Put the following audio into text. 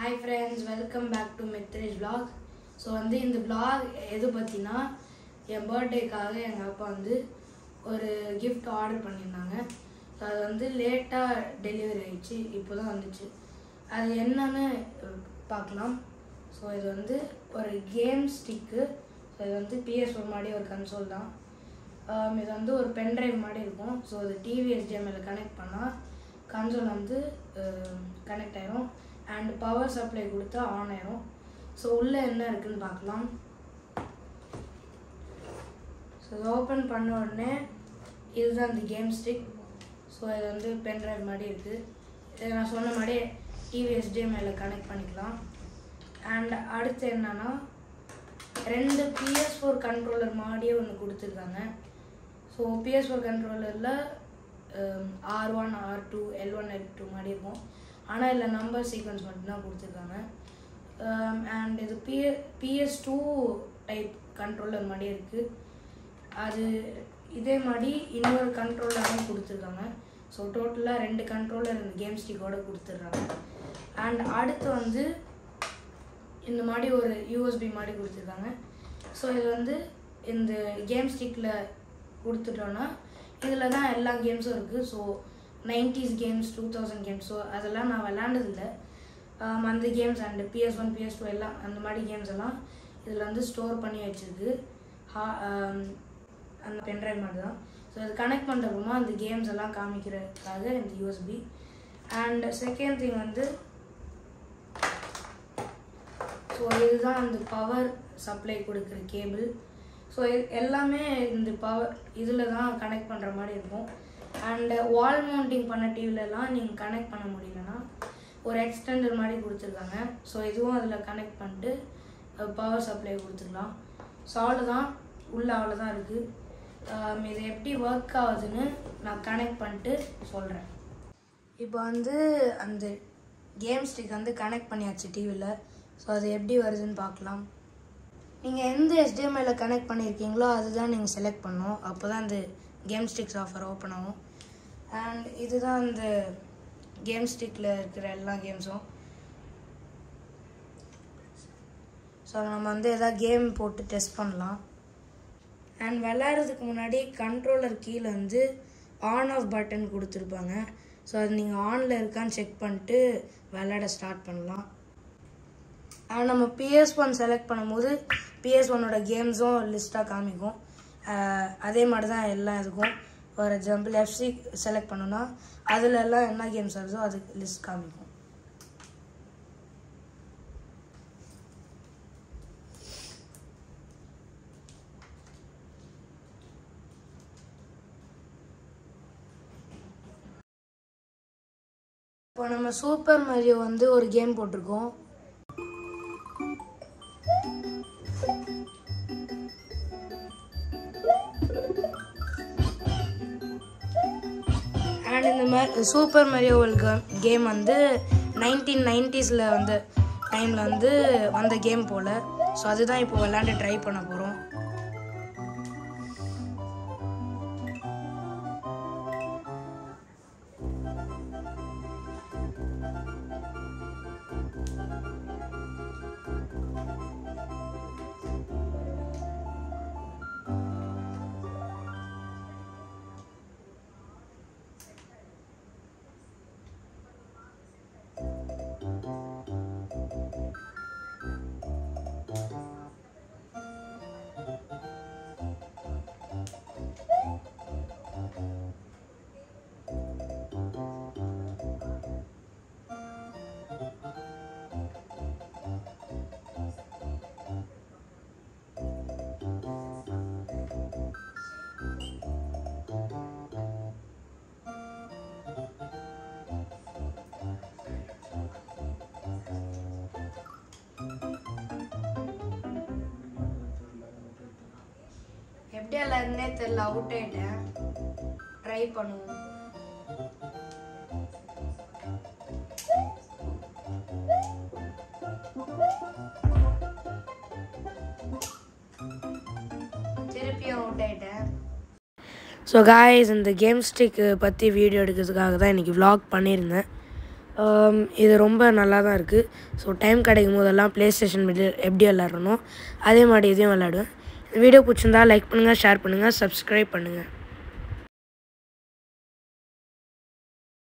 hi friends welcome back to மெத்ரேஜ் vlog so வந்து இந்த vlog எது பற்றினா என் பர்த்டேக்காக எங்கள் அப்பா வந்து ஒரு gift ஆர்டர் பண்ணியிருந்தாங்க ஸோ அது வந்து லேட்டாக டெலிவரி ஆயிடுச்சு இப்போ தான் வந்துச்சு அது என்னன்னு அஹ், பார்க்கலாம் ஸோ இது வந்து ஒரு கேம் ஸ்டிக்கு ஸோ இது வந்து பிஎஸ் ஒரு மாதிரி ஒரு கன்சோல் தான் ஆம், இது வந்து ஒரு பென்ட்ரைவ் மாதிரி இருக்கும் ஸோ இது டிவி HDMI கனெக்ட் பண்ணால் கன்சோல் வந்து கனெக்ட் ஆயிரும் அண்ட் பவர் சப்ளை கொடுத்தா ஆன் ஆயிரும் ஸோ உள்ளே என்ன இருக்குன்னு பார்க்கலாம் ஸோ இது ஓப்பன் பண்ண உடனே இதுதான் இந்த கேம் ஸ்டிக் ஸோ இது வந்து பென்ட்ரைவ் மாதிரி இருக்குது இது நான் சொன்ன மாதிரி டிவி HDMI கனெக்ட் பண்ணிக்கலாம் அண்ட் அடுத்து என்னன்னா ரெண்டு பிஎஸ் ஃபோர் கண்ட்ரோலர் மாதிரியே ஒன்று கொடுத்துருக்காங்க ஸோ பிஎஸ் ஃபோர் கண்ட்ரோலரில் R one R two L one L two மாதிரி இருக்கும் ஆனால் இதில் நம்பர் சீக்வன்ஸ் மட்டும்தான் கொடுத்துருக்காங்க அண்ட் இது P PS two type controller மாதிரி இருக்குது அது இதே மாதிரி இன்னொரு கண்ட்ரோலரும் கொடுத்துருக்காங்க ஸோ டோட்டலாக ரெண்டு கண்ட்ரோலர் இந்த கேம் ஸ்டிக்கோட கொடுத்துட்றாங்க அண்ட் அடுத்து வந்து இந்த மாதிரி ஒரு யூஎஸ்பி மாதிரி கொடுத்துருக்காங்க ஸோ இது வந்து இந்த கேம் ஸ்டிக்கில் கொடுத்துட்டோன்னா இதில் தான் எல்லா கேம்ஸும் இருக்குது so nineties games two thousand games so அதெல்லாம் நான் விளாண்டதில்ல ஆம், அந்த games and PS one PS two எல்லாம் அந்த மாதிரி கேம்ஸ் எல்லாம் இதில் வந்து ஸ்டோர் பண்ணி வச்சிருக்கு ஹா ஆம், அந்த பென்ட்ரைவ் மாதிரி தான் ஸோ இது கனெக்ட் பண்ணுறப்பமா அந்த கேம்ஸ் எல்லாம் காமிக்கிறதுக்காக இந்த யூஎஸ்பி அண்ட் செகண்ட் திங் வந்து ஸோ இதுதான் அந்த பவர் சப்ளை கொடுக்குற கேபிள் ஸோ எல்லாமே இந்த பவர் இதில் தான் கனெக்ட் பண்ணுற மாதிரி இருக்கும் அண்டு வால் மவுண்டிங் பண்ண டிவிலலாம் நீங்கள் கனெக்ட் பண்ண முடியலன்னா ஒரு எக்ஸ்டெண்டர் மாதிரி கொடுத்துருக்காங்க ஸோ இதுவும் அதில் கனெக்ட் பண்ணிட்டு பவர் சப்ளை கொடுத்துக்கலாம் ஸோ அவ்வளோதான் உள்ள அவ்வளோதான் இருக்குது இது எப்படி ஒர்க் ஆகுதுன்னு நான் கனெக்ட் பண்ணிட்டு சொல்கிறேன் இப்போ வந்து அந்த கேம் ஸ்டிக் வந்து கனெக்ட் பண்ணியாச்சு டிவியில் ஸோ அது எப்படி வருதுன்னு பார்க்கலாம் நீங்கள் எந்த HDMI-ல கனெக்ட் பண்ணியிருக்கீங்களோ அதுதான் நீங்கள் செலக்ட் பண்ணணும் அப்போ தான் அந்த கேம் ஸ்டிக்ஸ் ஆஃபர் ஓப்பன் ஆகும் அண்ட் இதுதான் அந்த கேம் ஸ்டிக்கில் இருக்கிற எல்லா கேம்ஸும் ஸோ நம்ம வந்து எதாவது கேம் போட்டு டெஸ்ட் பண்ணலாம் அண்ட் விளையாடுறதுக்கு முன்னாடி கண்ட்ரோலர் கீழே வந்து ஆன் ஆஃப் பட்டன் கொடுத்துருப்பாங்க ஸோ அது நீங்கள் ஆனில் இருக்கான்னு செக் பண்ணிட்டு விளையாட ஸ்டார்ட் பண்ணலாம் அண்ட் நம்ம பிஎஸ் ஒன் செலக்ட் பண்ணும்போது பிஎஸ் ஒன்னோட கேம்ஸும் லிஸ்ட்டாக காமிக்கும் அஹ் அதே மாதிரி தான் எல்லாம் இருக்கும் ஃபார் எக்ஸாம்பிள் எஃப்சி செலக்ட் பண்ணோன்னா அதில் எல்லாம் என்ன கேம்ஸ் வருதோ அது லிஸ்ட் காமிக்கும் இப்போ நம்ம சூப்பர் மரியோ வந்து ஒரு கேம் போட்டிருக்கோம் அண்ட் இந்த மாதிரி சூப்பர் மரியோ கேம் வந்து நைன்டீன் நைன்டிஸில் வந்து டைமில் வந்து வந்த கேம் போல் ஸோ அதுதான் இப்போ விளாண்டு ட்ரை பண்ண போகிறோம் எப்படி எல்லாருன்னே தெரியல அவுட் ஆயிட்டேன் ட்ரை பண்ணுவோம் திருப்பியும் அவுட் ஆயிட்டேன் ஸோ காய்ஸ் இந்த கேம் ஸ்டிக் பற்றி வீடியோ எடுக்கிறதுக்காக தான் இன்றைக்கி vlog பண்ணியிருந்தேன் ஆம், இது ரொம்ப நல்லா தான் இருக்குது ஸோ டைம் கிடைக்கும் போதெல்லாம் ப்ளே ஸ்டேஷன் எப்படி விளாட்றனோ அதே மாதிரி இதையும் விளாடுவேன் வீடியோ பிடிச்சிருந்தா லைக் பண்ணுங்கள் ஷேர் பண்ணுங்கள் சப்ஸ்கிரைப் பண்ணுங்கள்